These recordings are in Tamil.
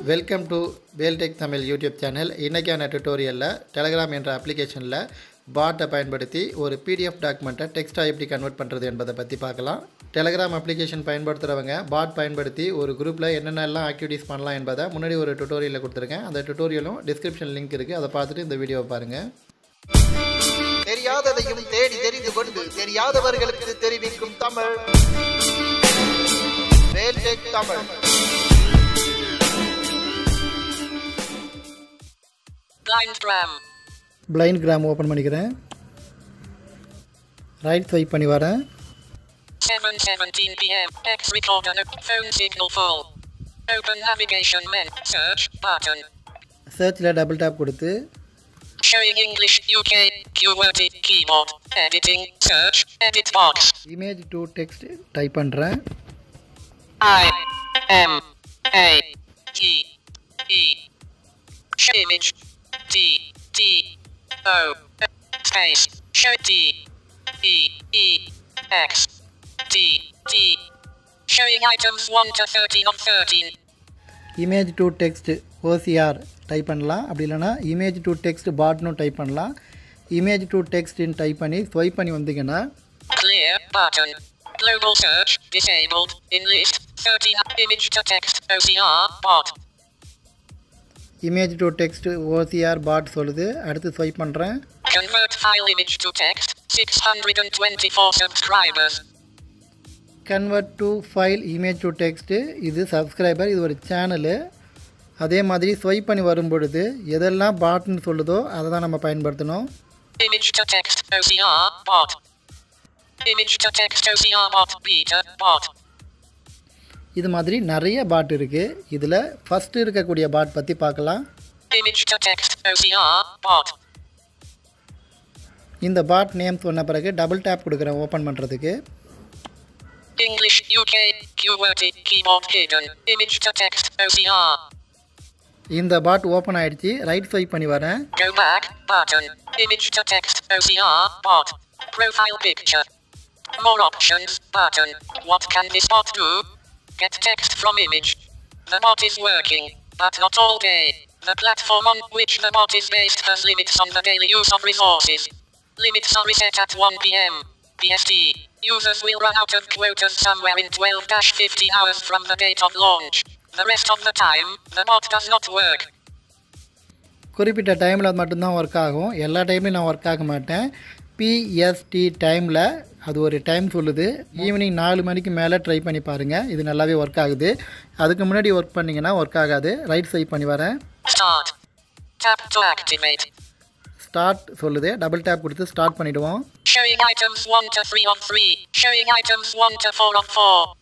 Welcome to Veltech Tamil YouTube channel இன்றைக்கான டுட்டோரியலில் டெலகிராம் என்ற அப்ளிகேஷனில் பாட்டை பயன்படுத்தி ஒரு பிடிஎஃப் டாக்குமெண்ட்டை டெக்ஸ்ட்டாக எப்படி கன்வெர்ட் பண்ணுறது என்பதை பற்றி பார்க்கலாம் டெலகிராம் அப்ளிகேஷன் பயன்படுத்துகிறவங்க பாட் பயன்படுத்தி ஒரு குரூப்பில் என்னென்னலாம் ஆக்டிவிட்டீஸ் பண்ணலாம் என்பதை முன்னாடி ஒரு டுட்டோரியலில் கொடுத்துருக்கேன் அந்த டுட்டோரியலும் டிஸ்கிரிப்ஷன் லிங்க் இருக்குது அதை பார்த்துட்டு இந்த வீடியோவை பாருங்கள் தெரியாததையும் தேடி தெரிந்து கொண்டு தெரியாதவர்களுக்கு தெரிவிக்கும் Tamil Veltech Tamil Blind Gram. Blind gram open பண்ணிக்கிறேன் ரைட் ஸ்வைப் பண்ணி வரேன் 7:17 p.m. X recorder. no- Phone signal full. Open navigation menu. Search button. சர்ச்சில் டபுள் டேப் கொடுத்து Showing English UK. QWERTY keyboard. Editing. Search. Edit box. Image to text type பண்ணுறேன் I M A G E. Show image. T T O space. Show T E E X T T. Showing items 1 to 13 of 13. Image to text OCR type பண்ணலாம் அப்படி இல்லைனா இமேஜ் டு டெக்ஸ்ட் பாட்னும் டைப் பண்ணலாம் இமேஜ் டு டெக்ஸ்ட்னு டைப் பண்ணி ஸ்வைப் பண்ணி வந்தீங்கன்னா Clear button. Global search disabled. In list 30 image to text OCR bot. Image to text OCR bot சொல்லுது அடுத்து ஸ்வைப் பண்ணுறேன் Convert file image to text 624 subscribers. Convert to file image to text இது சப்ஸ்கிரைபர் இது ஒரு சேனலு அதே மாதிரி ஸ்வைப் பண்ணி வரும் பொழுது எதெல்லாம் பாட்னு சொல்லுதோ அதை தான் நம்ம பயன்படுத்தணும் Image to text OCR bot. Image to text OCR bot beta bot. இது மாதிரி நிறைய பாட் இருக்குது இதில் ஃபஸ்ட்டு இருக்கக்கூடிய பாட் பற்றி பார்க்கலாம் Image to text OCR bot. இந்த பாட் நேம் சொன்ன பிறகு டபுள் டேப் கொடுக்குறேன் ஓப்பன் பண்ணுறதுக்கு English UK QWERTY keyboard hidden. Image to text OCR. இந்த பாட் ஓப்பன் ஆயிடுச்சு ரைட் ஸ்வைப் பண்ணி வரேன் Go back button. Image to text OCR bot. Profile picture. More options button. What can this bot do? Get text from image. The bot is working, but not all day. The platform on which the bot is based has limits on the daily use of resources. Limits are reset at 1 pm. PST. Users will run out of quotas somewhere in 12-50 hours from the date of launch. The rest of the time, the bot does not work. குறிப்பிட்ட டைமில் மட்டும்தான் ஒர்க் ஆகும் எல்லா டைம்லையும் நான் ஒர்க் ஆக மாட்டேன் பிஎஸ்டி டைமில் அது ஒரு டைம் சொல்லுது ஈவினிங் நாலு மணிக்கு மேலே ட்ரை பண்ணி பாருங்கள் இது நல்லாவே ஒர்க் ஆகுது அதுக்கு முன்னாடி ஒர்க் பண்ணிங்கன்னா ஒர்க் ஆகாது ரைட் ஸ்வைப் பண்ணி வரேன் Start. Tap to activate. Start சொல்லுது டபுள் டேப் கொடுத்து ஸ்டார்ட் பண்ணிவிடுவோம் Showing items 1 to 3 of 3. Showing items 1 to 4 of 4.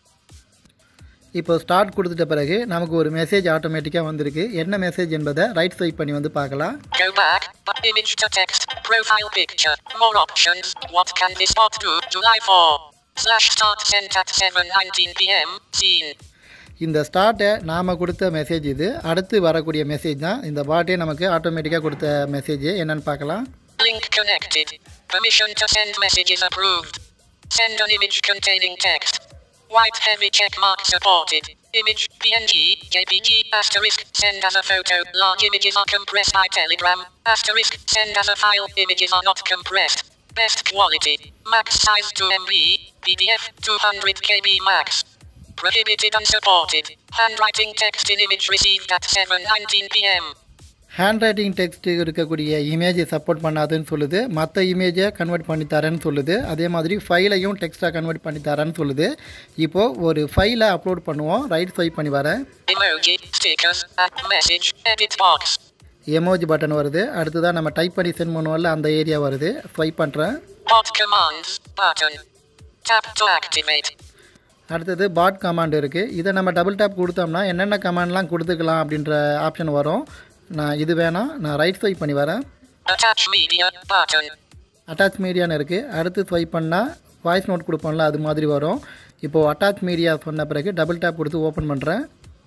இப்போ ஸ்டார்ட் கொடுத்துட்ட பிறகு நமக்கு ஒரு மெசேஜ் ஆட்டோமேட்டிக்காக வந்திருக்கு என்ன மெசேஜ் என்பதை ரைட் ஸ்வைப் பண்ணி வந்து பார்க்கலாம் Go back, but image to text, profile picture, more options. What can this bot do? July 4. Slash start sent at 7.19 pm. Scene. இந்த ஸ்டார்ட்டை நாம் கொடுத்த மெசேஜ் இது அடுத்து வரக்கூடிய மெசேஜ் தான் இந்த பாட்டே நமக்கு ஆட்டோமேட்டிக்காக கொடுத்த மெசேஜ் என்னன்னு பார்க்கலாம் Link connected. Permission to send message is approved. Send an image containing text. White heavy check mark supported. Image PNG, JPG, asterisk, send as a photo. Large images are compressed by Telegram. Asterisk, send as a file. Images are not compressed. Best quality. Max size 2 MB. PDF 200 KB max. Prohibited unsupported. Handwriting text in image received at 7.19 pm. Handwriting text இருக்கக்கூடிய இமேஜை சப்போர்ட் பண்ணாதுன்னு சொல்லுது மற்ற இமேஜை கன்வெர்ட் பண்ணி தரேன்னு சொல்லுது அதே மாதிரி ஃபைலையும் டெக்ஸ்ட்டாக கன்வெர்ட் பண்ணி தரேன்னு சொல்லுது இப்போது ஒரு ஃபைலை அப்லோட் பண்ணுவோம் ரைட் ஸ்வைப் பண்ணி வரேன் Emoji, stickers, app message, edit box. Emoji button வருது அடுத்ததாக நம்ம டைப் பண்ணி சென்ட் பண்ணுவோம்ல அந்த ஏரியா வருது ஸ்வைப் பண்ணுறேன் Bot commands button. Tap to activate. அடுத்தது பாட் கமாண்ட் இருக்குது இதை நம்ம டபுள் டேப் கொடுத்தோம்னா என்னென்ன கமாண்ட்லாம் கொடுத்துக்கலாம் அப்படின்ற ஆப்ஷன் வரும் நான் இது வேணாம் நான் ரைட் ஸ்வைப் பண்ணி வரேன் Attach media button. அட்டாச் மீடியான்னு இருக்குது அடுத்து ஸ்வைப் பண்ணால் வாய்ஸ் நோட் கொடுப்போம்ல அது மாதிரி வரும் இப்போது அட்டாச் மீடியா சொன்ன பிறகு டபுள் டேப் கொடுத்து ஓப்பன் பண்ணுறேன்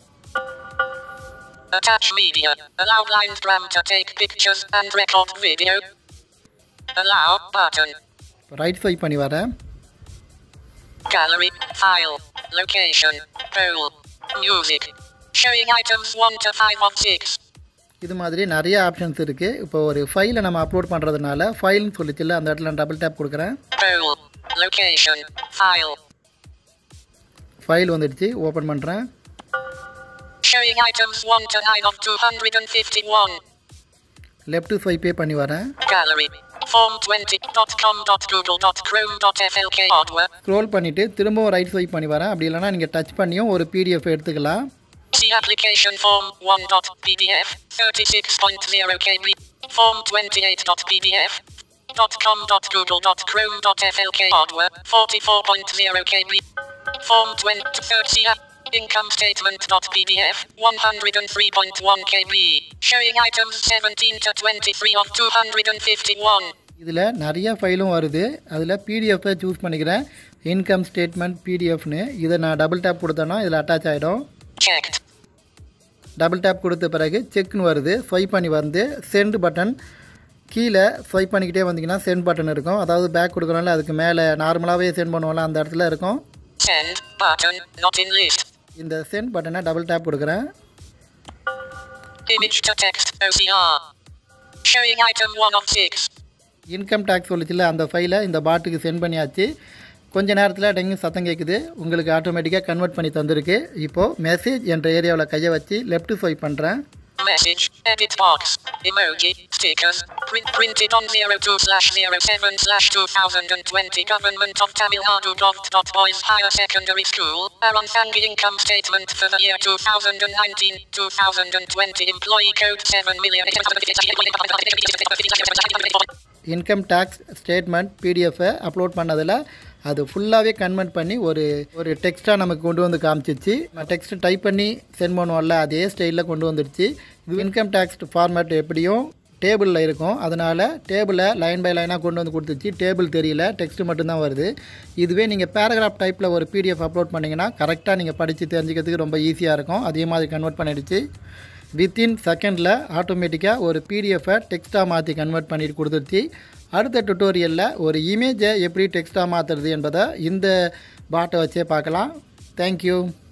Attach media. Allow blind gram to take pictures and record video. Allow button. Right swipe பண்ணி வரேன் Gallery. File. Location. Poll. Music. Showing items 1 to 5 of 6. இது மாதிரி நிறைய ஆப்ஷன்ஸ் இருக்குது இப்போ ஒரு ஃபைலை நம்ம அப்லோட் பண்ணுறதுனால ஃபைல்னு சொல்லிச்சுல அந்த இடத்துல நான் டபுள் டேப் கொடுக்குறேன் Role. Location. File. ஃபைல் வந்துடுச்சு ஓப்பன் பண்ணுறேன் Showing items 1 to 9 of 251. Left ஸ்வைப்பே பண்ணி வரேன் Gallery. Form20.com.google.chrome.flk hardware. ஸ்க்ரோல் பண்ணிவிட்டு திரும்பவும் ரைட் ஸ்வைப் பண்ணி வரேன் அப்படி இல்லைனா நீங்கள் டச் பண்ணியும் ஒரு பிடிஎஃப் எடுத்துக்கலாம் See application form 1.pdf 36.0 KB. Form 28.pdf. .com.google.chrome.flk hardware 44.0 KB. Form 2030 app. Income statement.pdf 103.1 KB. Showing items 17 to 23 of 251. இதில் நிறைய ஃபைலும் வருது அதில் பிடிஎஃப்பை சூஸ் பண்ணிக்கிறேன் இன்கம் ஸ்டேட்மெண்ட் பிடிஎஃப்னு இதை நான் டபுள் டேப் கொடுத்தேன்னா இதில் அட்டாச் ஆகிடும் Checked. டபுள் டேப் கொடுத்த பிறகு செக்னு வருது ஸ்வைப் பண்ணி வந்து சென்ட் பட்டன் கீழே ஸ்வைப் பண்ணிக்கிட்டே வந்தீங்கன்னா சென்ட் பட்டன் இருக்கும் அதாவது பேக் கொடுக்குறோம்ல அதுக்கு மேலே நார்மலாகவே சென்ட் பண்ணுவோம்ல அந்த இடத்துல இருக்கும் Send button not in list. இந்த சென்ட் பட்டனை டபுள் டேப் கொடுக்குறேன் Image to text OCR. Showing item 1 of 6. Income tax சொல்லிச்சுல அந்த ஃபைலை இந்த பாட்டுக்கு சென்ட் பண்ணியாச்சு கொஞ்ச நேரத்தில் டெங்கு சத்தம் கேட்குது உங்களுக்கு ஆட்டோமேட்டிக்காக கன்வெர்ட் பண்ணி தந்திருக்கு இப்போது மெசேஜ் என்ற ஏரியாவில் கையை வச்சு லெஃப்ட் ஸ்வைப் பண்ணுறேன் Message, edit box, emoji, stickers, print printed on 02 slash 07 slash 2020 Government of Tamil Nadu Gov. Boys Higher Secondary School, Aran Sangi income statement for the year 2019 2020 employee code 7 million. Income tax statement பிடிஎஃப்பை அப்லோட் பண்ணதில் அது ஃபுல்லாகவே கன்வெர்ட் பண்ணி ஒரு ஒரு டெக்ஸ்ட்டாக நமக்கு கொண்டு வந்து காமிச்சிச்சு டெக்ஸ்ட் டைப் பண்ணி சென்ட் பண்ணுவோம்ல அதே ஸ்டைலில் கொண்டு வந்துடுச்சு இது இன்கம் டேக்ஸ் ஃபார்மேட் எப்படியும் டேபிளில் இருக்கும் அதனால் டேபிளை லைன் பை லைனாக கொண்டு வந்து கொடுத்துச்சு டேபிள் தெரியல டெக்ஸ்ட் மட்டும்தான் வருது இதுவே நீங்கள் பேராகிராஃப் டைப்பில் ஒரு பிடிஎஃப் அப்லோட் பண்ணிங்கன்னா கரெக்டாக நீங்கள் படித்து தெரிஞ்சுக்கிறதுக்கு ரொம்ப ஈஸியாக இருக்கும் அதே மாதிரி கன்வெர்ட் பண்ணிடுச்சு வித்தின் செகண்டில் ஆட்டோமேட்டிக்காக ஒரு பிடிஎஃபை டெக்ஸ்ட்டாக மாற்றி கன்வெர்ட் பண்ணிட்டு கொடுத்துருச்சு அடுத்த டுட்டோரியலில் ஒரு இமேஜை எப்படி டெக்ஸ்ட்டாக மாற்றுறது என்பதை இந்த பாட்டை வச்சே பார்க்கலாம் தேங்க்யூ